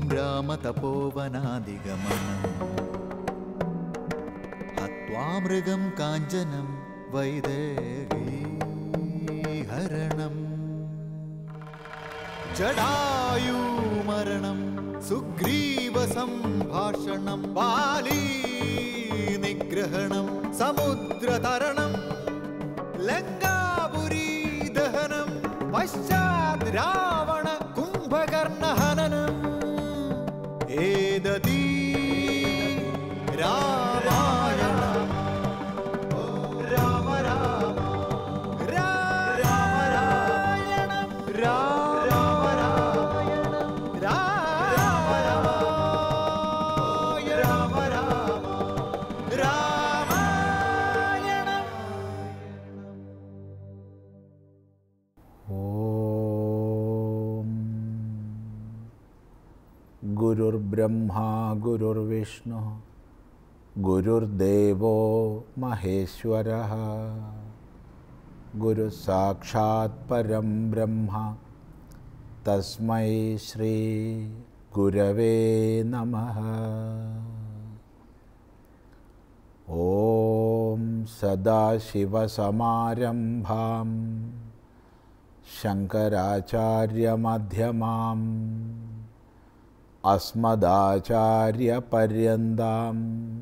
രാമതപോവനാദിഗമനം ഹത്വാ മൃഗം കാഞ്ചനം വൈദേഹീഹരണം ജടായൂമരണം സുഗ്രീവ സംഭാഷണം ബാലീ നിഗ്രഹണം സമുദ്രതരണം ലങ്കാപുരീ ദഹനം പശ്ചാത് രാവണ കുംഭകർണഹനനം ഏതീ രാമായണ രാമ രാമ രാമായണം രാമ രാമായണം രാമ രാമ രാമ രാമായണം ഓം ഗുരുർബ്രഹ്മാ ഗുരുർവിഷ്ണു ഗുരുർദേവോ മഹേശ്വര ഗുരു സാക്ഷാത് പരം ബ്രഹ്മ തസ്മൈ ശ്രീ ഗുരവേ നമ ഓം സദാശിവസമാരംഭാം ശങ്കരാചാര്യമധ്യമാം അസ്മദാചാര്യപര്യന്താം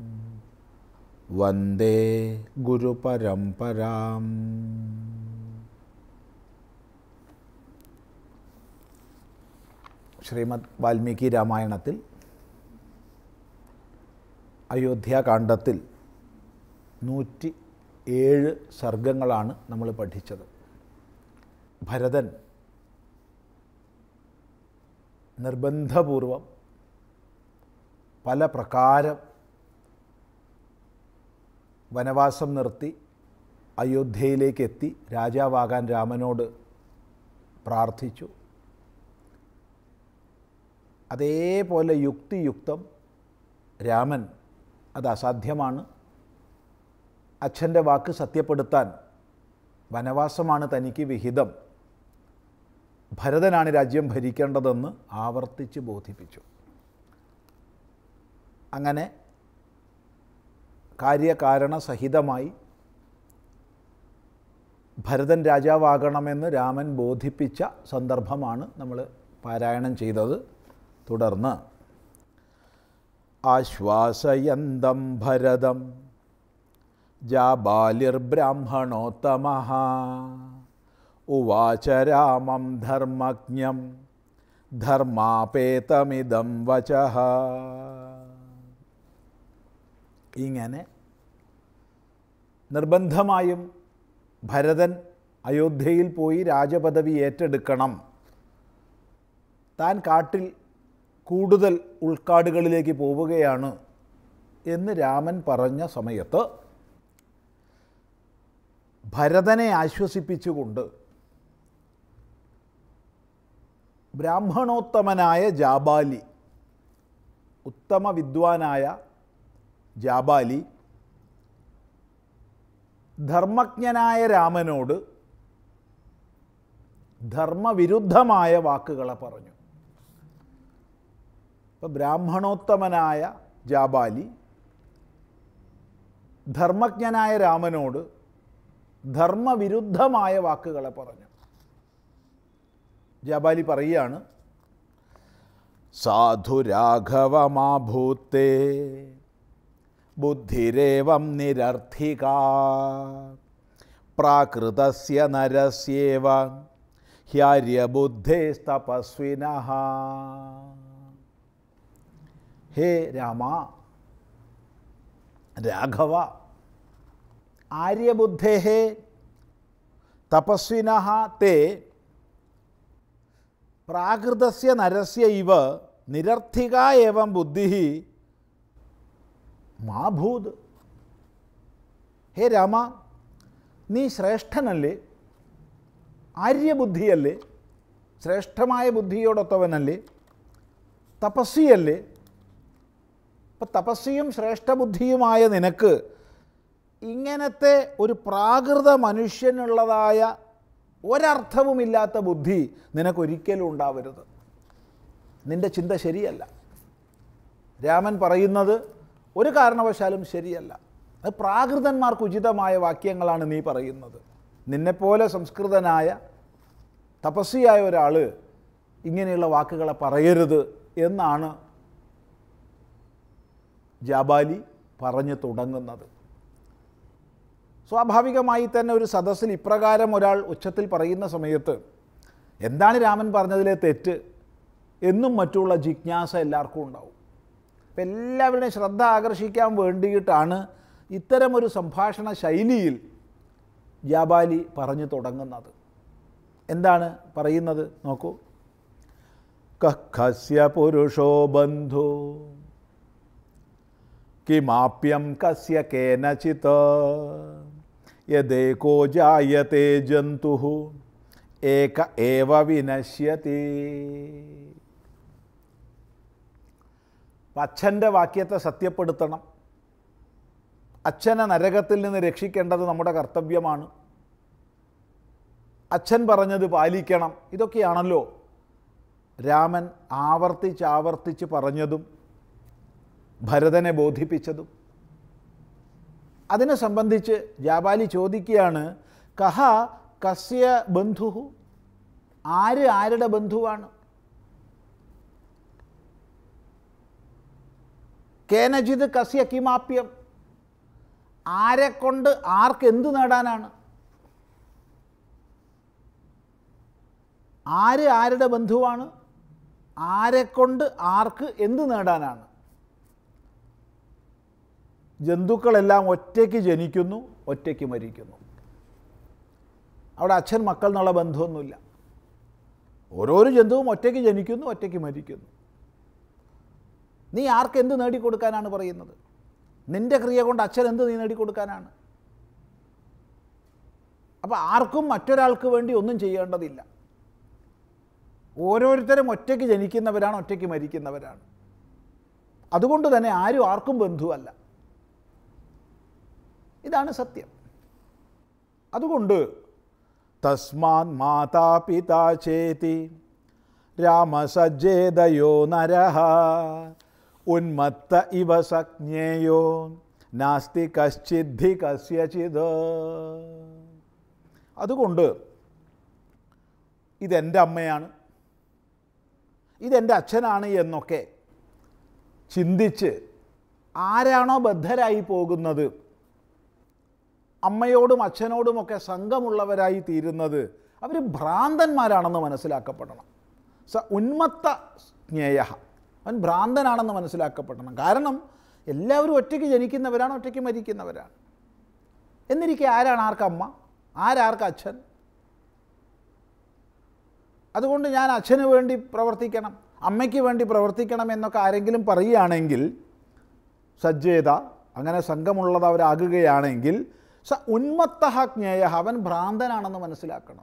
വന്ദേ ഗുരുപരമ്പരാം ശ്രീമദ് വാൽമീകി രാമായണത്തിൽ അയോധ്യാകാന്ഡത്തിൽ നൂറ്റി ഏഴ് സർഗങ്ങളാണ് നമ്മൾ പഠിച്ചത് ഭരതൻ നിർബന്ധപൂർവം പല പ്രകാരം വനവാസം നിർത്തി അയോധ്യയിലേക്ക് എത്തി രാജാവാകാൻ രാമനോട് പ്രാർത്ഥിച്ചു അതേപോലെ യുക്തിയുക്തം രാമൻ അത് അസാധ്യമാണ് അച്ഛൻ്റെ വാക്ക് സത്യപ്പെടുത്താൻ വനവാസമാണ് തനിക്ക് വിഹിതം ഭരതനാണ് രാജ്യം ഭരിക്കേണ്ടതെന്ന് ആവർത്തിച്ച് ബോധിപ്പിച്ചു അങ്ങനെ കാര്യകാരണ സഹിതമായി ഭരതൻ രാജാവാകണമെന്ന് രാമൻ ബോധിപ്പിച്ച സന്ദർഭമാണ് നമ്മൾ പാരായണം ചെയ്തത് തുടർന്ന് ആശ്വാസയന്തം ഭരതം ജാബാലിർബ്രാഹ്മണോത്തമ ഉവാച രാമം ധർമ്മജ്ഞം ധർമാപേതമിതം വച ഇങ്ങനെ നിർബന്ധമായും ഭരതൻ അയോധ്യയിൽ പോയി രാജപദവി ഏറ്റെടുക്കണം താൻ കാട്ടിൽ കൂടുതൽ ഉൾക്കാടുകളിലേക്ക് പോവുകയാണ് എന്ന് രാമൻ പറഞ്ഞ സമയത്ത് ഭരതനെ ആശ്വസിപ്പിച്ചുകൊണ്ട് ബ്രാഹ്മണോത്തമനായ ജാബാലി ഉത്തമ വിദ്വാനായ ജാബാലി ധർമ്മജ്ഞനായ രാമനോട് ധർമ്മവിരുദ്ധമായ വാക്കുകളെ പറഞ്ഞു ഇപ്പം ബ്രാഹ്മണോത്തമനായ ജാബാലി ധർമ്മജ്ഞനായ രാമനോട് ധർമ്മവിരുദ്ധമായ വാക്കുകളെ പറഞ്ഞു ജാബാലി പറയുകയാണ് സാധുരാഘവമാഭൂത്തേ ബുദ്ധിരേവം നിരർത്ഥിക പ്രാകൃതസ്യ നരസ്യേവ ഹ്യാര്യബുദ്ധേസ്തപസ്വിന ഹേ രാമ രാഘവ ആര്യബുദ്ധേ തപസ്വിന തേ പ്രാകൃതസ്യ നരസ്യ ഇവ നിരർത്ഥിക ഏവം ബുദ്ധി മാഭൂത് ഹേ രാമ നീ ശ്രേഷ്ഠനല്ലേ ആര്യബുദ്ധിയല്ലേ ശ്രേഷ്ഠമായ ബുദ്ധിയോടൊത്തവനല്ലേ തപസ്വിയല്ലേ അപ്പം തപസ്വിയും ശ്രേഷ്ഠബുദ്ധിയുമായ നിനക്ക് ഇങ്ങനത്തെ ഒരു പ്രാകൃത മനുഷ്യനുള്ളതായ ഒരർത്ഥവുമില്ലാത്ത ബുദ്ധി നിനക്കൊരിക്കലും ഉണ്ടാവരുത് നിൻ്റെ ചിന്ത ശരിയല്ല രാമൻ പറയുന്നത് ഒരു കാരണവശാലും ശരിയല്ല അത് പ്രാകൃതന്മാർക്ക് ഉചിതമായ വാക്യങ്ങളാണ് നീ പറയുന്നത് നിന്നെപ്പോലെ സംസ്കൃതനായ തപസ്വിയായ ഒരാൾ ഇങ്ങനെയുള്ള വാക്കുകളെ പറയരുത് എന്നാണ് ജാബാലി പറഞ്ഞു തുടങ്ങുന്നത് സ്വാഭാവികമായി തന്നെ ഒരു സദസ്സിൽ ഇപ്രകാരം ഒരാൾ ഉച്ചത്തിൽ പറയുന്ന സമയത്ത് എന്താണ് രാമൻ പറഞ്ഞതിലെ തെറ്റ് എന്നും മറ്റുള്ള ജിജ്ഞാസ എല്ലാവർക്കും ഉണ്ടാവും അപ്പം എല്ലാവരുടെയും ശ്രദ്ധ ആകർഷിക്കാൻ വേണ്ടിയിട്ടാണ് ഇത്തരമൊരു സംഭാഷണ ശൈലിയിൽ ജാബാലി പറഞ്ഞു തുടങ്ങുന്നത് എന്താണ് പറയുന്നത് നോക്കൂ കസ്യ പുരുഷോ ബന്ധു കിമാപ്യം കസ്യ കേനചിത് യദേകോ ജായത്തെ ജന്തു ഏക ഏവ വിനശ്യതി അച്ഛൻ്റെ വാക്യത്തെ സത്യപ്പെടുത്തണം അച്ഛനെ നരകത്തിൽ നിന്ന് രക്ഷിക്കേണ്ടത് നമ്മുടെ കർത്തവ്യമാണ് അച്ഛൻ പറഞ്ഞത് പാലിക്കണം ഇതൊക്കെയാണല്ലോ രാമൻ ആവർത്തിച്ച് ആവർത്തിച്ച് പറഞ്ഞതും ഭരതനെ ബോധിപ്പിച്ചതും അതിനെ സംബന്ധിച്ച് ജാബാലി ചോദിക്കുകയാണ് കഹ കസ്യ ബന്ധു ആര് ആരുടെ ബന്ധുവാണ് കേനജിത് കസ്യ കിമാപ്യം ആരെക്കൊണ്ട് ആർക്ക് എന്ത് നേടാനാണ് ആര് ആരുടെ ബന്ധുവാണ് ആരെക്കൊണ്ട് ആർക്ക് എന്ത് നേടാനാണ് ജന്തുക്കളെല്ലാം ഒറ്റയ്ക്ക് ജനിക്കുന്നു ഒറ്റയ്ക്ക് മരിക്കുന്നു അവിടെ അച്ഛൻ മക്കൾ എന്നുള്ള ബന്ധമൊന്നുമില്ല ഓരോരോ ജന്തുവും ഒറ്റയ്ക്ക് ജനിക്കുന്നു ഒറ്റയ്ക്ക് മരിക്കുന്നു നീ ആർക്ക് എന്ത് നേടിക്കൊടുക്കാനാണ് പറയുന്നത് നിന്റെ ക്രിയ കൊണ്ട് അച്ഛൻ എന്ത് നീ നേടിക്കൊടുക്കാനാണ് അപ്പോൾ ആർക്കും മറ്റൊരാൾക്ക് വേണ്ടി ഒന്നും ചെയ്യേണ്ടതില്ല ഓരോരുത്തരും ഒറ്റയ്ക്ക് ജനിക്കുന്നവരാണ് ഒറ്റയ്ക്ക് മരിക്കുന്നവരാണ് അതുകൊണ്ട് തന്നെ ആരും ആർക്കും ബന്ധുവല്ല ഇതാണ് സത്യം അതുകൊണ്ട് തസ്മാൻ മാതാപിതാ ചേതി രാമസജ്ജേതയോ നരഹ ഉന്മത്ത ഇവ സജ്ഞേയോ നാസ്തി കശ്ചിദ്ധി കസ്യചിത് അതുകൊണ്ട് ഇതെൻ്റെ അമ്മയാണ് ഇതെൻ്റെ അച്ഛനാണ് എന്നൊക്കെ ചിന്തിച്ച് ആരാണോ ബദ്ധരായി പോകുന്നത് അമ്മയോടും അച്ഛനോടുമൊക്കെ സംഘമുള്ളവരായി തീരുന്നത് അവർ ഭ്രാന്തന്മാരാണെന്ന് മനസ്സിലാക്കപ്പെടണം സ ഉന്മത്ത ജ്ഞേയ അവൻ ഭ്രാന്തനാണെന്ന് മനസ്സിലാക്കപ്പെടണം കാരണം എല്ലാവരും ഒറ്റയ്ക്ക് ജനിക്കുന്നവരാണ് ഒറ്റയ്ക്ക് മരിക്കുന്നവരാണ് എന്നിരിക്കെ ആരാണ് ആർക്ക് അമ്മ ആരാർക്ക് അച്ഛൻ അതുകൊണ്ട് ഞാൻ അച്ഛന് വേണ്ടി പ്രവർത്തിക്കണം അമ്മയ്ക്ക് വേണ്ടി പ്രവർത്തിക്കണം എന്നൊക്കെ ആരെങ്കിലും പറയുകയാണെങ്കിൽ സജ്ജേത അങ്ങനെ സംഘമുള്ളതവരാകുകയാണെങ്കിൽ സ ഉന്മത്ത ജ്ഞേയ അവൻ ഭ്രാന്തനാണെന്ന് മനസ്സിലാക്കണം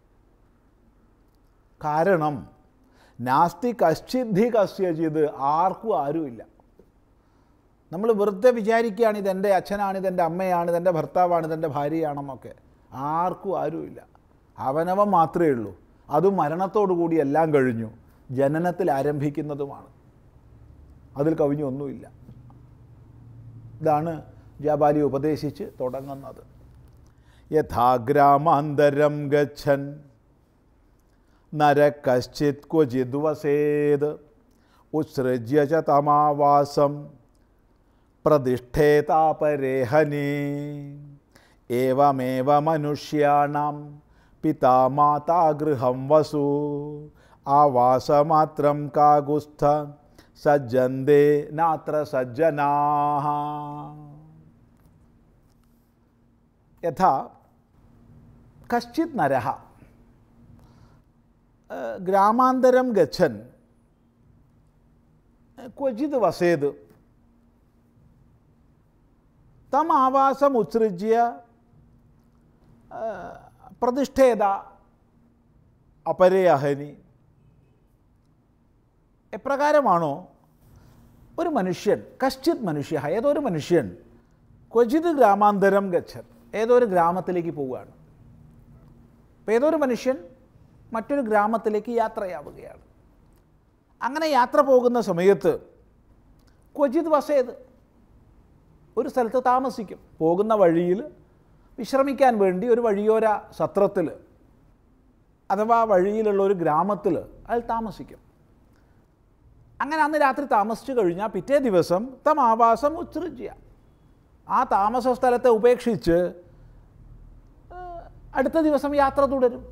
കാരണം നാസ്തി കശ്ചിദ്ധി കസ്യചിത് ആർക്കും ആരുമില്ല നമ്മൾ വെറുതെ വിചാരിക്കുകയാണ് ഇതെൻ്റെ അച്ഛനാണ് ഇതെൻ്റെ അമ്മയാണ് ഇതെൻ്റെ ഭർത്താവാണ് ഇതെൻ്റെ ഭാര്യയാണെന്നൊക്കെ ആർക്കും ആരുമില്ല അവനവൻ മാത്രമേ ഉള്ളൂ അതും മരണത്തോടു കൂടി എല്ലാം കഴിഞ്ഞു ജനനത്തിൽ ആരംഭിക്കുന്നതുമാണ് അതിൽ കവിഞ്ഞൊന്നുമില്ല ഇതാണ് ജാബാലി ഉപദേശിച്ച് തുടങ്ങുന്നത് യഥാഗ്രാമാന്തരം ഗച്ഛൻ നര കശ്ചിത് ക്വചിത് വസേത് ഉത്സൃജ്യ ച തമാവാസം പ്രതിഷ്ഠേതാപരേഹനേ ഏവമേവ മനുഷ്യാണാം പിതാ മാതാ ഗൃഹം വസു ആവാസമാത്രം കാകുസ്ഥ സജ്ജന്തേ നാത്ര സജ്ജനാ യഥാ കശ്ചിത് നരഹ ഗ്രാമാന്തരം ഗച്ഛൻ ക്വചിത് വസേത് തം ആവാസം ഉത്സൃജ്യ പ്രതിഷ്ഠേത അപരേ അഹനി എപ്രകാരമാണോ ഒരു മനുഷ്യൻ കശ്ചിത് മനുഷ്യ ഏതോ ഒരു മനുഷ്യൻ ക്വചിത് ഗ്രാമാന്തരം ഗച്ഛൻ ഏതോ ഒരു ഗ്രാമത്തിലേക്ക് പോവുകയാണ് അപ്പോൾ ഏതോ ഒരു മനുഷ്യൻ മറ്റൊരു ഗ്രാമത്തിലേക്ക് യാത്രയാവുകയാണ് അങ്ങനെ യാത്ര പോകുന്ന സമയത്ത് ക്വചിത് വസേത് ഒരു സ്ഥലത്ത് താമസിക്കും പോകുന്ന വഴിയിൽ വിശ്രമിക്കാൻ വേണ്ടി ഒരു വഴിയോര സത്രത്തിൽ അഥവാ വഴിയിലുള്ള ഒരു ഗ്രാമത്തിൽ അയാൾ താമസിക്കും അങ്ങനെ അന്ന് രാത്രി താമസിച്ചു കഴിഞ്ഞാൽ പിറ്റേ ദിവസം തം ആവാസം ഉത്സൃജ്യ ആ താമസ സ്ഥലത്തെ ഉപേക്ഷിച്ച് ഏഹ്, അടുത്ത ദിവസം യാത്ര തുടരും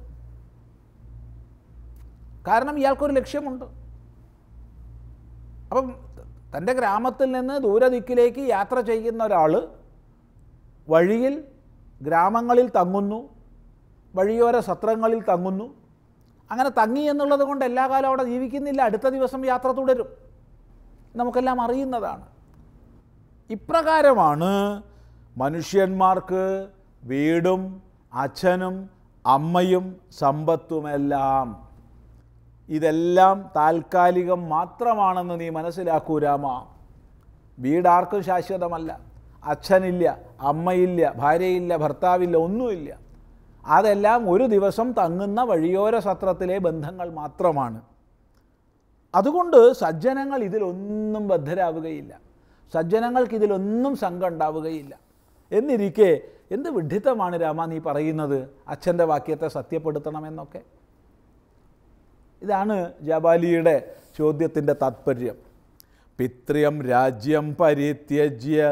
കാരണം ഇയാൾക്കൊരു ലക്ഷ്യമുണ്ട് അപ്പം തൻ്റെ ഗ്രാമത്തിൽ നിന്ന് ദൂരദിക്കിലേക്ക് യാത്ര ചെയ്യുന്ന ഒരാൾ വഴിയിൽ ഗ്രാമങ്ങളിൽ തങ്ങുന്നു വഴിയോര സത്രങ്ങളിൽ തങ്ങുന്നു അങ്ങനെ തങ്ങി എന്നുള്ളത് കൊണ്ട് എല്ലാ കാലം അവിടെ ജീവിക്കുന്നില്ല അടുത്ത ദിവസം യാത്ര തുടരും നമുക്കെല്ലാം അറിയുന്നതാണ് ഇപ്രകാരമാണ് മനുഷ്യന്മാർക്ക് വീടും അച്ഛനും അമ്മയും സമ്പത്തുമെല്ലാം ഇതെല്ലാം താൽക്കാലികം മാത്രമാണെന്ന് നീ മനസ്സിലാക്കൂ രാമ വീടാർക്കും ശാശ്വതമല്ല അച്ഛനില്ല അമ്മയില്ല ഭാര്യയില്ല ഭർത്താവില്ല ഒന്നുമില്ല അതെല്ലാം ഒരു ദിവസം തങ്ങുന്ന വഴിയോര സത്രത്തിലെ ബന്ധങ്ങൾ മാത്രമാണ് അതുകൊണ്ട് സജ്ജനങ്ങൾ ഇതിലൊന്നും ബദ്ധരാവുകയില്ല സജ്ജനങ്ങൾക്ക് ഇതിലൊന്നും സംഘം ഉണ്ടാവുകയില്ല എന്നിരിക്കെ എന്ത് വിഡ്ഢിത്തമാണ് രാമ നീ പറയുന്നത് അച്ഛൻ്റെ വാക്യത്തെ സത്യപ്പെടുത്തണമെന്നൊക്കെ ഇതാണ് ജാബാലിയുടെ ചോദ്യത്തിൻ്റെ താത്പര്യം പിത്ര്യം രാജ്യം പരിത്യജ്യ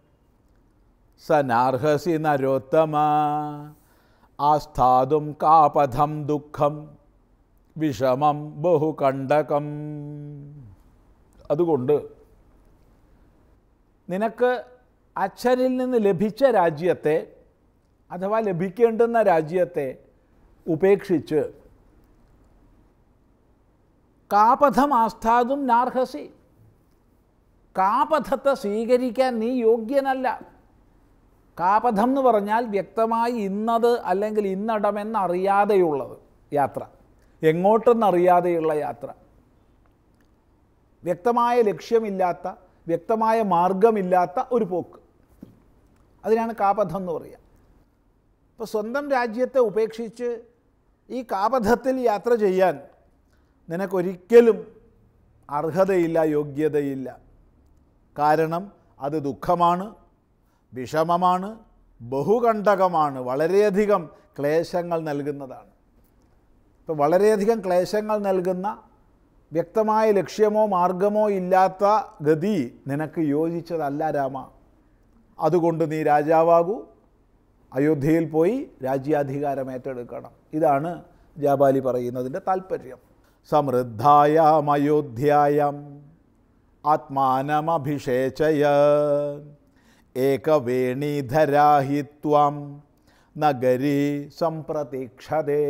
സനാർഹസി നരോത്തമ ആസ്ഥാതും കാപഥം ദുഃഖം വിഷമം ബഹുകണ്ടകം അതുകൊണ്ട് നിനക്ക് അച്ഛനിൽ നിന്ന് ലഭിച്ച രാജ്യത്തെ അഥവാ ലഭിക്കേണ്ടുന്ന രാജ്യത്തെ ഉപേക്ഷിച്ച് കാപഥം ആസ്ഥാതും നാർഹസി കാപഥത്തെ സ്വീകരിക്കാൻ നീ യോഗ്യനല്ല കാപഥം എന്ന് പറഞ്ഞാൽ വ്യക്തമായി ഇന്നത് അല്ലെങ്കിൽ ഇന്നടമെന്നറിയാതെയുള്ളത് യാത്ര എങ്ങോട്ടെന്നറിയാതെയുള്ള യാത്ര വ്യക്തമായ ലക്ഷ്യമില്ലാത്ത വ്യക്തമായ മാർഗമില്ലാത്ത ഒരു പോക്ക് അതിനാണ് കാപഥം എന്ന് പറയുക ഇപ്പോൾ സ്വന്തം രാജ്യത്തെ ഉപേക്ഷിച്ച് ഈ കാപഥത്തിൽ യാത്ര ചെയ്യാൻ നിനക്കൊരിക്കലും അർഹതയില്ല യോഗ്യതയില്ല കാരണം അത് ദുഃഖമാണ് വിഷമമാണ് ബഹുകണ്ടകമാണ് വളരെയധികം ക്ലേശങ്ങൾ നൽകുന്നതാണ് ഇപ്പോൾ വളരെയധികം ക്ലേശങ്ങൾ നൽകുന്ന വ്യക്തമായ ലക്ഷ്യമോ മാർഗമോ ഇല്ലാത്ത ഗതി നിനക്ക് യോജിച്ചതല്ല രാമ അതുകൊണ്ട് നീ രാജാവാകൂ അയോധ്യയിൽ പോയി രാജ്യാധികാരം ഏറ്റെടുക്കണം ഇതാണ് ജാബാലി പറയുന്നതിൻ്റെ താല്പര്യം സമൃദ്ധായാം അയോധ്യായാം ആത്മാനമഭിഷേചയ ഏകവേണീധരാഹി ത്വം നഗരീ സംപ്രതീക്ഷതേ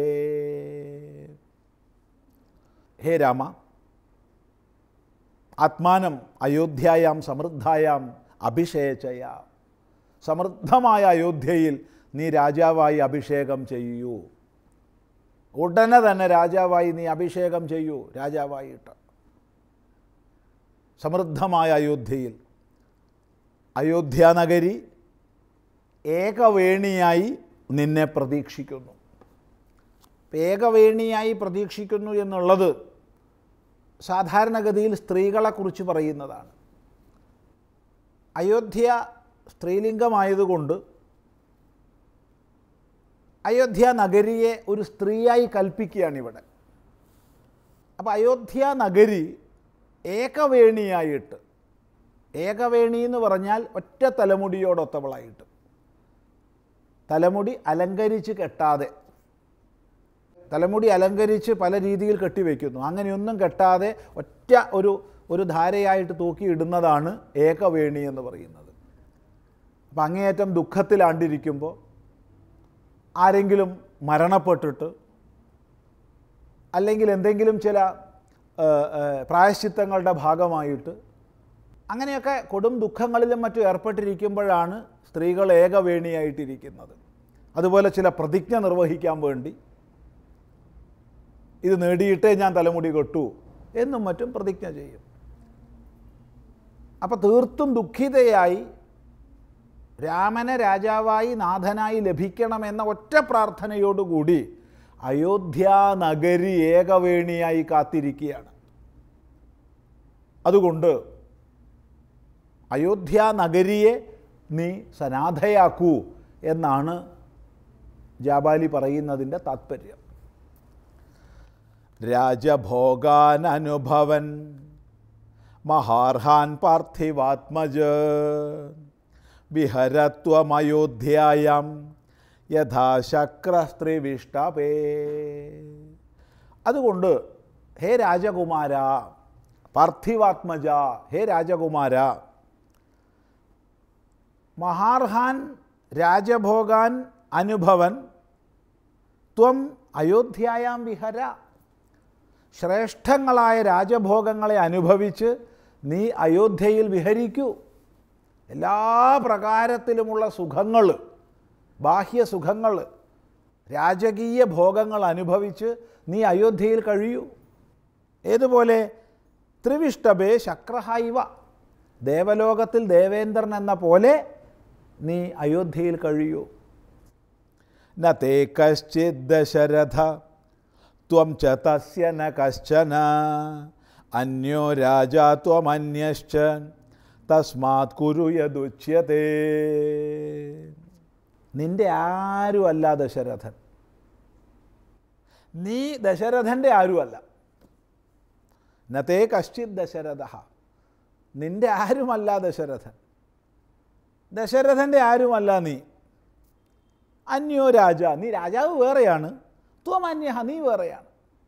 ഹേ രാമ ആത്മാനം അയോധ്യായാം സമൃദ്ധായാം അഭിഷേചയ സമൃദ്ധമായ അയോധ്യയിൽ നീ രാജാവായി അഭിഷേകം ചെയ്യൂ ഉടനെ തന്നെ രാജാവായി നീ അഭിഷേകം ചെയ്യൂ രാജാവായിട്ട് സമൃദ്ധമായ അയോധ്യയിൽ അയോധ്യ നഗരി ഏകവേണിയായി നിന്നെ പ്രതീക്ഷിക്കുന്നു ഏകവേണിയായി പ്രതീക്ഷിക്കുന്നു എന്നുള്ളത് സാധാരണഗതിയിൽ സ്ത്രീകളെക്കുറിച്ച് പറയുന്നതാണ് അയോധ്യ സ്ത്രീലിംഗമായതുകൊണ്ട് അയോധ്യ നഗരിയെ ഒരു സ്ത്രീയായി കൽപ്പിക്കുകയാണ് ഇവിടെ അപ്പോൾ അയോധ്യ നഗരി ഏകവേണിയായിട്ട് ഏകവേണി എന്ന് പറഞ്ഞാൽ ഒറ്റ തലമുടിയോടൊത്തവളായിട്ട് തലമുടി അലങ്കരിച്ച് കെട്ടാതെ തലമുടി അലങ്കരിച്ച് പല രീതിയിൽ കെട്ടിവെക്കുന്നു അങ്ങനെയൊന്നും കെട്ടാതെ ഒറ്റ ഒരു ഒരു ധാരയായിട്ട് തൂക്കിയിടുന്നതാണ് ഏകവേണി എന്ന് പറയുന്നത് അപ്പം അങ്ങേയറ്റം ദുഃഖത്തിലാണ്ടിരിക്കുമ്പോൾ ആരെങ്കിലും മരണപ്പെട്ടിട്ട് അല്ലെങ്കിൽ എന്തെങ്കിലും ചില ആ, ആ, പ്രായശ്ചിത്തങ്ങളുടെ ഭാഗമായിട്ട് അങ്ങനെയൊക്കെ കൊടും ദുഃഖങ്ങളിലും മറ്റും ഏർപ്പെട്ടിരിക്കുമ്പോഴാണ് സ്ത്രീകൾ ഏകവേണിയായിട്ടിരിക്കുന്നത് അതുപോലെ ചില പ്രതിജ്ഞ നിർവഹിക്കാൻ വേണ്ടി ഇത് നേടിയിട്ടേ ഞാൻ തലമുടി കെട്ടു എന്നും മറ്റും പ്രതിജ്ഞ ചെയ്യും അപ്പോൾ തീർത്തും ദുഃഖിതയായി രാമനെ രാജാവായി നാഥനായി ലഭിക്കണമെന്ന ഒറ്റ പ്രാർത്ഥനയോടുകൂടി അയോധ്യ നഗരി ഏകവേണിയായി കാത്തിരിക്കുകയാണ് അതുകൊണ്ട് അയോധ്യ നഗരിയെ നീ സനാഥയാക്കൂ എന്നാണ് ജാബാലി പറയുന്നതിൻ്റെ താത്പര്യം രാജഭോഗാൻ അനുഭവൻ മഹാർഹാൻ പാർത്ഥിവാത്മജ വിഹരത്വമയോധ്യായം യഥാശക്രസ്ത്രീവിഷ്ടപേ അതുകൊണ്ട് ഹേ രാജകുമാര പാർത്ഥിവാത്മജ ഹേ രാജകുമാര മഹാർഹാൻ രാജഭോഗാൻ അനുഭവൻ ത്വം അയോധ്യായാം വിഹര ശ്രേഷ്ഠങ്ങളായ രാജഭോഗങ്ങളെ അനുഭവിച്ച് നീ അയോധ്യയിൽ വിഹരിക്കൂ എല്ലാ പ്രകാരത്തിലുമുള്ള സുഖങ്ങൾ ബാഹ്യ സുഖങ്ങൾ രാജകീയ ഭോഗങ്ങൾ അനുഭവിച്ച് നീ അയോധ്യയിൽ കഴിയൂ ഏതുപോലെ ത്രിവിഷ്ടഭേ ശക്രഹൈവ ദേവലോകത്തിൽ ദേവേന്ദ്രൻ എന്ന പോലെ നീ അയോധ്യയിൽ കഴിയൂ ന തേ കശ്ചിത് ദശരഥ ത്വം ച തസ്യ ന കശ്ചന അന്യോ രാജാ ത്വമന്യശ്ച തസ്മാത് കുരു യദുച്യത്തെ നിന്റെ ആരുമല്ല ദശരഥൻ നീ ദശരഥൻ്റെ ആരുമല്ല നത്തേ കശ്ചിത് ദശരഥ നിന്റെ ആരുമല്ല ദശരഥൻ ദശരഥൻ്റെ ആരുമല്ല നീ അന്യോ രാജ നീ രാജാവ് വേറെയാണ് ത്വം അന്യഹ നീ വേറെയാണ്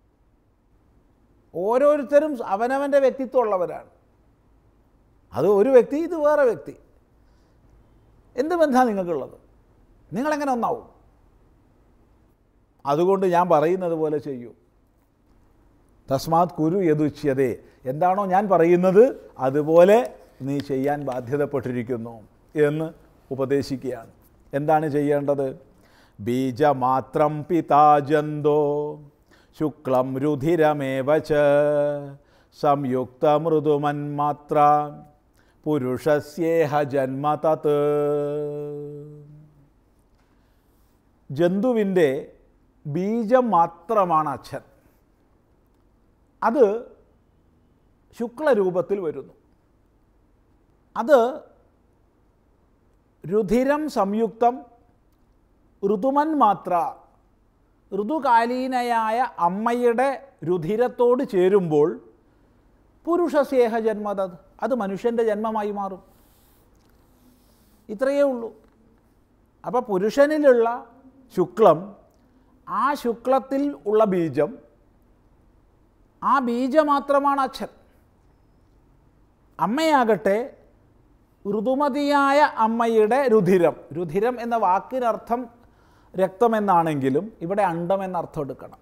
ഓരോരുത്തരും അവനവൻ്റെ വ്യക്തിത്വമുള്ളവരാണ് അത് ഒരു വ്യക്തി ഇത് വേറെ വ്യക്തി എന്ത് ബന്ധമാണ് നിങ്ങൾക്കുള്ളത് നിങ്ങളെങ്ങനെ ഒന്നാവും അതുകൊണ്ട് ഞാൻ പറയുന്നത് പോലെ ചെയ്യൂ തസ്മാത് കുരു യദുച്യതേ എന്താണോ ഞാൻ പറയുന്നത് അതുപോലെ നീ ചെയ്യാൻ ബാധ്യതപ്പെട്ടിരിക്കുന്നു എന്ന് ഉപദേശിക്കുകയാണ് എന്താണ് ചെയ്യേണ്ടത് ബീജമാത്രം പിതാജന്തോ ശുക്ലം രുധിരമേവ ച സംയുക്ത മൃദുമന്മാത്ര പുരുഷസ്യേഹ ജന്മ തത് ജന്തുവിൻ്റെ ബീജം മാത്രമാണ് അച്ഛൻ അത് ശുക്ലരൂപത്തിൽ വരുന്നു അത് രുധിരം സംയുക്തം ഋതുമൻ മാത്ര ഋതുകാലീനയായ അമ്മയുടെ രുധിരത്തോട് ചേരുമ്പോൾ പുരുഷസ്യേഹ ജന്മതത് അത് മനുഷ്യൻ്റെ ജന്മമായി മാറും ഇത്രയേ ഉള്ളൂ അപ്പോൾ പുരുഷനിലുള്ള ശുക്ലം ആ ശുക്ലത്തിൽ ഉള്ള ബീജം ആ ബീജം മാത്രമാണ് അച്ഛൻ അമ്മയാകട്ടെ ഋതുമതിയായ അമ്മയുടെ രുധിരം രുധിരം എന്ന വാക്കിനർത്ഥം രക്തമെന്നാണെങ്കിലും ഇവിടെ അണ്ടം എന്നർത്ഥം എടുക്കണം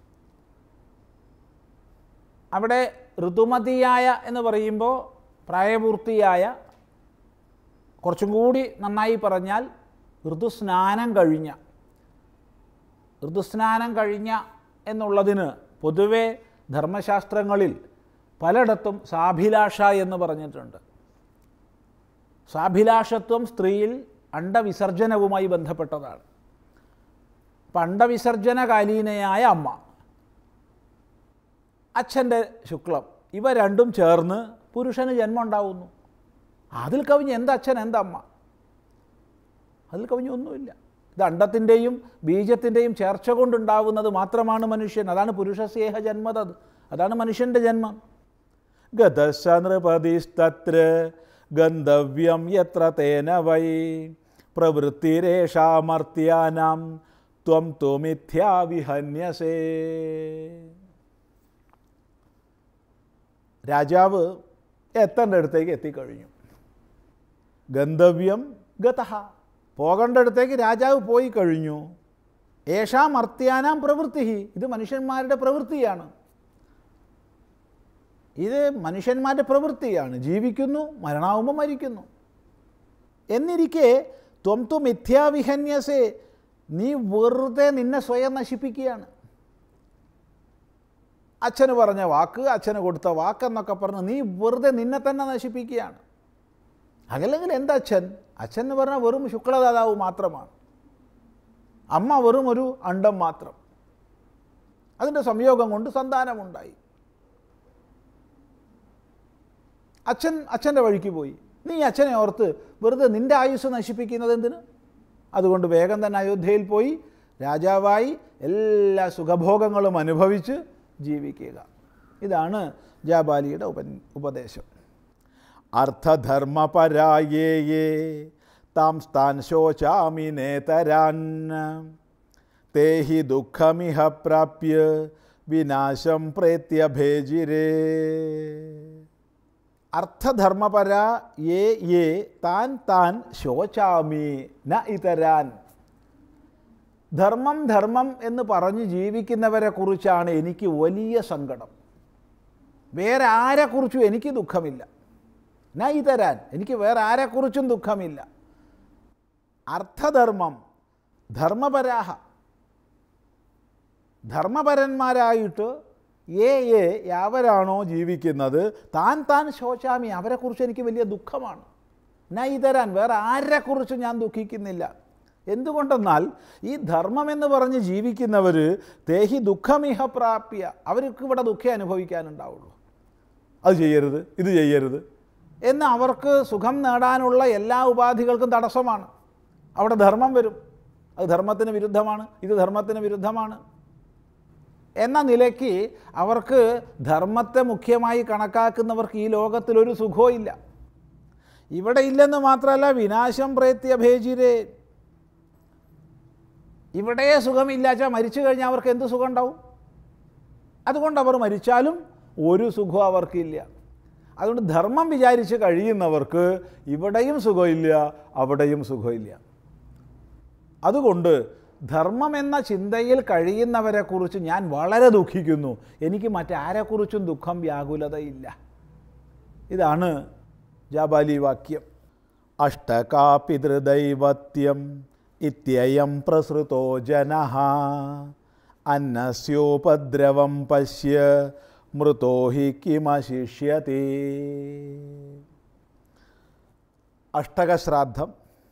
അവിടെ ഋതുമതിയായ എന്ന് പറയുമ്പോൾ പ്രായപൂർത്തിയായ കുറച്ചും കൂടി നന്നായി പറഞ്ഞാൽ ഋതുസ്നാനം കഴിഞ്ഞ ഋതുസ്നാനം കഴിഞ്ഞ എന്നുള്ളതിന് പൊതുവെ ധർമ്മശാസ്ത്രങ്ങളിൽ പലയിടത്തും സാഭിലാഷ എന്ന് പറഞ്ഞിട്ടുണ്ട് സാഭിലാഷത്വം സ്ത്രീയിൽ അണ്ടവിസർജനവുമായി ബന്ധപ്പെട്ടതാണ് അപ്പം അണ്ടവിസർജനകാലീനയായ അമ്മ അച്ഛൻ്റെ ശുക്ലം ഇവ രണ്ടും ചേർന്ന് പുരുഷന് ജന്മം ഉണ്ടാവുന്നു അതിൽ കവിഞ്ഞ് എന്തച്ഛൻ എന്തമ്മ അതിൽ കവിഞ്ഞ് ഒന്നുമില്ല ഇത് അണ്ടത്തിൻ്റെയും ബീജത്തിൻ്റെയും ചേർച്ച കൊണ്ടുണ്ടാവുന്നത് മാത്രമാണ് മനുഷ്യൻ അതാണ് പുരുഷസ്യേഹ ജന്മതത് അതാണ് മനുഷ്യൻ്റെ ജന്മം ഗതശ നൃപതിസ്തത്ര ഗന്ധവ്യം യത്ര തേന വൈ പ്രവൃത്തിരേഷാമർത്യാനാം ത്വം തു മിഥ്യാവിഹന്യസേ രാജാവ് എത്തേണ്ട അടുത്തേക്ക് എത്തിക്കഴിഞ്ഞു ഗന്ധവ്യം ഗതഹ പോകേണ്ട അടുത്തേക്ക് രാജാവ് പോയി കഴിഞ്ഞു ഏഷാം അർത്യാനാം പ്രവൃത്തി ഇത് മനുഷ്യന്മാരുടെ പ്രവൃത്തിയാണ് ഇത് മനുഷ്യന്മാരുടെ പ്രവൃത്തിയാണ് ജീവിക്കുന്നു മരണാവുമ്പോൾ മരിക്കുന്നു എന്നിരിക്കെ ത്വം തു മിഥ്യാവിഹന്യസേ നീ വെറുതെ നിന്നെ സ്വയം നശിപ്പിക്കുകയാണ് അച്ഛന് പറഞ്ഞ വാക്ക് അച്ഛന് കൊടുത്ത വാക്കെന്നൊക്കെ പറഞ്ഞ് നീ വെറുതെ നിന്നെ തന്നെ നശിപ്പിക്കുകയാണ് അതല്ലെങ്കിൽ എന്താ അച്ഛൻ അച്ഛൻ എന്ന് പറഞ്ഞാൽ വെറും ശുക്ലദാതാവ് മാത്രമാണ് അമ്മ വെറും ഒരു അണ്ടം മാത്രം അതിൻ്റെ സംയോഗം കൊണ്ട് സന്താനമുണ്ടായി അച്ഛൻ അച്ഛൻ്റെ വഴിക്ക് പോയി നീ അച്ഛനെ ഓർത്ത് വെറുതെ നിൻ്റെ ആയുസ് നശിപ്പിക്കുന്നത് എന്തിന് അതുകൊണ്ട് വേഗം തന്നെ അയോധ്യയിൽ പോയി രാജാവായി എല്ലാ സുഖഭോഗങ്ങളും അനുഭവിച്ച് ജീവിക്കുക ഇതാണ് ജാബാലിയുടെ ഉപ ഉപദേശം അർത്ഥധർമ്മപരായേ താം സ്ഥാൻ ശോചാമി നേതരാൻ തേ ഹി ദുഃഖമിഹ പ്രാപ്യ വിനാശം പ്രേത്യഭേജിരേ അർത്ഥധർമ്മപര യേ യേ താൻ താൻ ശോചാമി ന ഇതരാൻ ധർമ്മം ധർമ്മം എന്ന് പറഞ്ഞ് ജീവിക്കുന്നവരെ കുറിച്ചാണ് എനിക്ക് വലിയ സങ്കടം വേറെ ആരെക്കുറിച്ചും എനിക്ക് ദുഃഖമില്ല ന ഇതരാൻ എനിക്ക് വേറെ ആരെക്കുറിച്ചും ദുഃഖമില്ല അർത്ഥധർമ്മം ധർമ്മപരാഹ ധർമ്മപരന്മാരായിട്ട് ഏ ഏ യാവരാണോ ജീവിക്കുന്നത് താൻ താൻ ശോചാമി അവരെക്കുറിച്ച് എനിക്ക് വലിയ ദുഃഖമാണ് നൈതരാൻ വേറെ ആരെക്കുറിച്ചും ഞാൻ ദുഃഖിക്കുന്നില്ല എന്തുകൊണ്ടെന്നാൽ ഈ ധർമ്മം എന്ന് പറഞ്ഞ് ജീവിക്കുന്നവർ തേഹി ദുഃഖമിഹ പ്രാപ്യ അവർക്ക് ഇവിടെ ദുഃഖം അനുഭവിക്കാനുണ്ടാവുള്ളൂ അത് ചെയ്യരുത് ഇത് ചെയ്യരുത് എന്ന് അവർക്ക് സുഖം നേടാനുള്ള എല്ലാ ഉപാധികൾക്കും തടസ്സമാണ് അവിടെ ധർമ്മം വരും അത് ധർമ്മത്തിന് വിരുദ്ധമാണ് ഇത് ധർമ്മത്തിന് വിരുദ്ധമാണ് എന്ന നിലയ്ക്ക് അവർക്ക് ധർമ്മത്തെ മുഖ്യമായി കണക്കാക്കുന്നവർക്ക് ഈ ലോകത്തിലൊരു സുഖവും ഇല്ല ഇവിടെ ഇല്ലെന്ന് മാത്രമല്ല വിനാശം പ്രേത്യഭേജിരേ ഇവിടെ സുഖമില്ലാച്ചാൽ മരിച്ചു കഴിഞ്ഞാൽ അവർക്ക് എന്ത് സുഖം ഉണ്ടാവും അതുകൊണ്ട് അവർ മരിച്ചാലും ഒരു സുഖവും അവർക്കില്ല അതുകൊണ്ട് ധർമ്മം വിചാരിച്ച് കഴിയുന്നവർക്ക് ഇവിടെയും സുഖമില്ല അവിടെയും സുഖമില്ല അതുകൊണ്ട് ധർമ്മം എന്ന ചിന്തയിൽ കഴിയുന്നവരെക്കുറിച്ച് ഞാൻ വളരെ ദുഃഖിക്കുന്നു എനിക്ക് മറ്റാരെക്കുറിച്ചും ദുഃഖം വ്യാകുലതയില്ല ഇതാണ് ജാബാലി വാക്യം അഷ്ടകാപിതൃദൈവത്യം ഇത്യയം പ്രസൃതോ ജന അന്നസ്യോപദ്രവം പശ്യ മൃതോ ഹി കിമശിഷ്യത്തെ അഷ്ടകശ്രാദ്ധം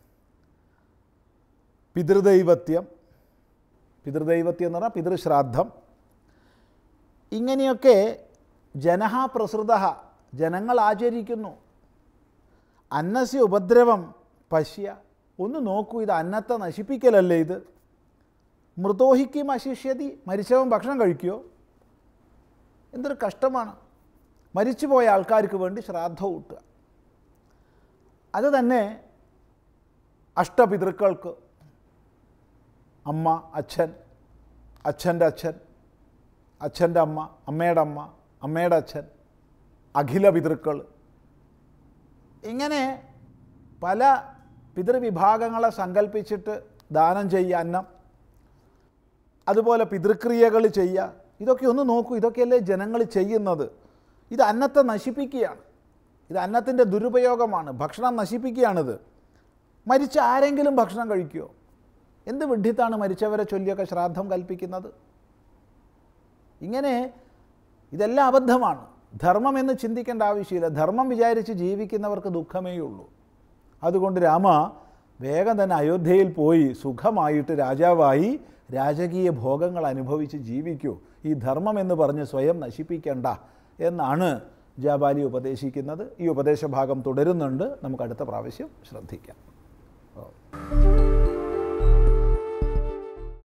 പിതൃദൈവത്യം പിതൃദൈവത്യം എന്ന് പറഞ്ഞാൽ പിതൃശ്രാദ്ധം ഇങ്ങനെയൊക്കെ ജനഹ പ്രസൃത ജനങ്ങൾ ആചരിക്കുന്നു അന്നസ്യ ഉപദ്രവം പശ്യ ഒന്ന് നോക്കൂ ഇത് അന്നത്തെ നശിപ്പിക്കലല്ലേ ഇത് മൃതോഹിക്കും അശിഷ്യതി മരിച്ചവൻ ഭക്ഷണം കഴിക്കുമോ എന്തൊരു കഷ്ടമാണ് മരിച്ചുപോയ ആൾക്കാർക്ക് വേണ്ടി ശ്രാദ്ധം ഊട്ടുക അത് തന്നെ അഷ്ടപിതൃക്കൾക്ക് അമ്മ അച്ഛൻ അച്ഛൻ്റെ അച്ഛൻ അച്ഛൻ്റെ അമ്മ അമ്മയുടെ അമ്മ അമ്മയുടെ അച്ഛൻ അഖില പിതൃക്കൾ ഇങ്ങനെ പല പിതൃവിഭാഗങ്ങളെ സങ്കല്പിച്ചിട്ട് ദാനം ചെയ്യുക അന്നം അതുപോലെ പിതൃക്രിയകൾ ചെയ്യുക ഇതൊക്കെ ഒന്ന് നോക്കൂ ഇതൊക്കെയല്ലേ ജനങ്ങൾ ചെയ്യുന്നത് ഇത് അന്നത്തെ നശിപ്പിക്കുകയാണ് ഇത് അന്നത്തിൻ്റെ ദുരുപയോഗമാണ് ഭക്ഷണം നശിപ്പിക്കുകയാണിത് മരിച്ച ആരെങ്കിലും ഭക്ഷണം കഴിക്കുമോ എന്ത് വിഡ്ഢിത്താണ് മരിച്ചവരെ ചൊല്ലിയൊക്കെ ശ്രാദ്ധം കൽപ്പിക്കുന്നത് ഇങ്ങനെ ഇതെല്ലാം അബദ്ധമാണ് ധർമ്മം എന്ന് ചിന്തിക്കേണ്ട ആവശ്യമില്ല ധർമ്മം വിചാരിച്ച് ജീവിക്കുന്നവർക്ക് ദുഃഖമേ ഉള്ളൂ അതുകൊണ്ട് രാമ വേഗം തന്നെ അയോധ്യയിൽ പോയി സുഖമായിട്ട് രാജാവായി രാജകീയ ഭോഗങ്ങൾ അനുഭവിച്ച് ജീവിക്കൂ ഈ ധർമ്മം എന്ന് പറഞ്ഞ് സ്വയം നശിപ്പിക്കേണ്ട എന്നാണ് ജാബാലി ഉപദേശിക്കുന്നത് ഈ ഉപദേശഭാഗം തുടരുന്നുണ്ട് നമുക്ക് അടുത്ത പ്രാവശ്യം ശ്രദ്ധിക്കാം ഓ